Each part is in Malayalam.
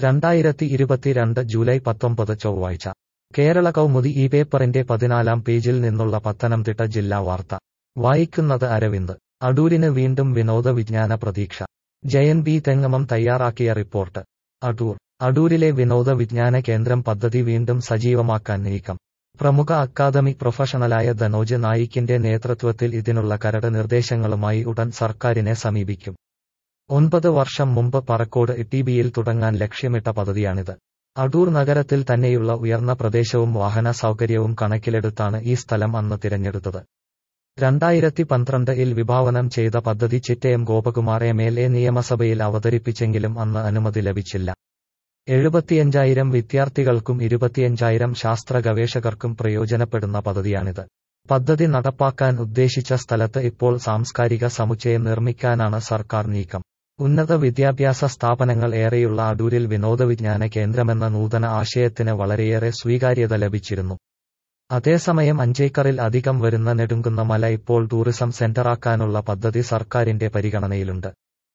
രണ്ടായിരത്തി ഇരുപത്തിരണ്ട് ജൂലൈ പത്തൊമ്പത് ചൊവ്വാഴ്ച കേരള കൗമുദി ഈ പേപ്പറിന്റെ പതിനാലാം പേജിൽ നിന്നുള്ള പത്തനംതിട്ട ജില്ലാ വാർത്ത വായിക്കുന്നത് അരവിന്ദ് അടൂരിന് വീണ്ടും വിനോദ വിജ്ഞാന പ്രതീക്ഷ ജയൻ ബി തെങ്ങമം തയ്യാറാക്കിയ റിപ്പോർട്ട് അടൂർ അടൂരിലെ വിനോദ വിജ്ഞാന കേന്ദ്രം പദ്ധതി വീണ്ടും സജീവമാക്കാൻ നീക്കം പ്രമുഖ അക്കാദമിക് പ്രൊഫഷണലായ ധനോജ് നായിക്കിന്റെ നേതൃത്വത്തിൽ ഇതിനുള്ള കരട് നിർദ്ദേശങ്ങളുമായി ഉടൻ സർക്കാരിനെ സമീപിക്കും ഒൻപത് വർഷം മുമ്പ് പറക്കോട് ടിബിയിൽ തുടങ്ങാൻ ലക്ഷ്യമിട്ട പദ്ധതിയാണിത് അടൂർ നഗരത്തിൽ തന്നെയുള്ള ഉയർന്ന പ്രദേശവും വാഹന സൗകര്യവും കണക്കിലെടുത്താണ് ഈ സ്ഥലം അന്ന് തിരഞ്ഞെടുത്തത് രണ്ടായിരത്തി പന്ത്രണ്ടിൽ വിഭാവനം ചെയ്ത പദ്ധതി Chittayam Gopakumar M L A നിയമസഭയിൽ അവതരിപ്പിച്ചെങ്കിലും അന്ന് അനുമതി ലഭിച്ചില്ല എഴുപത്തിയഞ്ചായിരം വിദ്യാർത്ഥികൾക്കും ഇരുപത്തിയഞ്ചായിരം ശാസ്ത്ര ഗവേഷകർക്കും പ്രയോജനപ്പെടുന്ന പദ്ധതിയാണിത് പദ്ധതി നടപ്പാക്കാൻ ഉദ്ദേശിച്ച സ്ഥലത്ത് ഇപ്പോൾ സാംസ്കാരിക സമുച്ചയം നിർമ്മിക്കാനാണ് സർക്കാർ നീക്കം ഉന്നത വിദ്യാഭ്യാസ സ്ഥാപനങ്ങൾ ഏറെയുള്ള അടൂരിൽ വിനോദവിജ്ഞാന കേന്ദ്രമെന്ന നൂതന ആശയത്തിന് വളരെയേറെ സ്വീകാര്യത ലഭിച്ചിരുന്നു അതേസമയം അഞ്ചേക്കറിൽ അധികം വരുന്ന നെടുങ്കുന്ന മല ഇപ്പോൾ ടൂറിസം സെന്ററാക്കാനുള്ള പദ്ധതി സർക്കാരിന്റെ പരിഗണനയിലുണ്ട്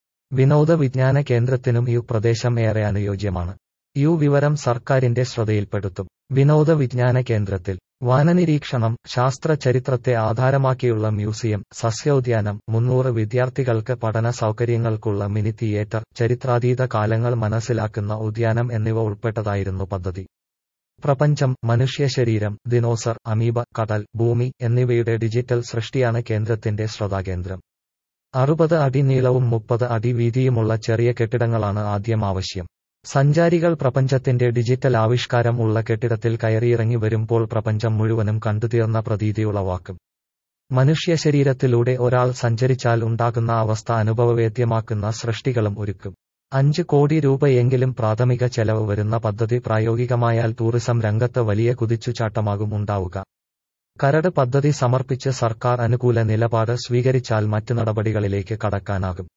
വിനോദ വിജ്ഞാന കേന്ദ്രത്തിനും ഈ പ്രദേശം ഏറെ അനുയോജ്യമാണ് യു വിവരം സർക്കാരിന്റെ ശ്രദ്ധയിൽപ്പെടുത്തും വിനോദ വിജ്ഞാന കേന്ദ്രത്തിൽ വാനനിരീക്ഷണം ശാസ്ത്ര ചരിത്രത്തെ ആധാരമാക്കിയുള്ള മ്യൂസിയം സസ്യോദ്യാനം മുന്നൂറ് വിദ്യാർത്ഥികൾക്ക് പഠന സൗകര്യങ്ങൾക്കുള്ള മിനി തിയേറ്റർ ചരിത്രാതീത കാലങ്ങൾ മനസ്സിലാക്കുന്ന ഉദ്യാനം എന്നിവ ഉൾപ്പെട്ടതായിരുന്നു പദ്ധതി പ്രപഞ്ചം മനുഷ്യശരീരം ദിനോസർ അമീബ കടൽ ഭൂമി എന്നിവയുടെ ഡിജിറ്റൽ സൃഷ്ടിയാണ് കേന്ദ്രത്തിന്റെ ശ്രദ്ധാകേന്ദ്രം അറുപത് അടി നീളവും മുപ്പത് അടി വീതിയുമുള്ള ചെറിയ കെട്ടിടങ്ങളാണ് ആദ്യം ആവശ്യം സഞ്ചാരികൾ പ്രപഞ്ചത്തിന്റെ ഡിജിറ്റൽ ആവിഷ്കാരം ഉള്ള കെട്ടിടത്തിൽ കയറിയിറങ്ങി വരുമ്പോൾ പ്രപഞ്ചം മുഴുവനും കണ്ടുതീർന്ന പ്രതീതി ഉളവാക്കും മനുഷ്യ ശരീരത്തിലൂടെ ഒരാൾ സഞ്ചരിച്ചാൽ ഉണ്ടാകുന്ന അവസ്ഥ അനുഭവവേദ്യമാക്കുന്ന സൃഷ്ടികളും ഒരുക്കും അഞ്ച് കോടി രൂപയെങ്കിലും പ്രാഥമിക ചെലവ് വരുന്ന പദ്ധതി പ്രായോഗികമായാൽ ടൂറിസം രംഗത്ത് വലിയ കുതിച്ചുചാട്ടമാകും ഉണ്ടാവുക കരട് പദ്ധതി സമർപ്പിച്ച് സർക്കാർ അനുകൂല നിലപാട് സ്വീകരിച്ചാൽ മറ്റ് നടപടികളിലേക്ക് കടക്കാനാകും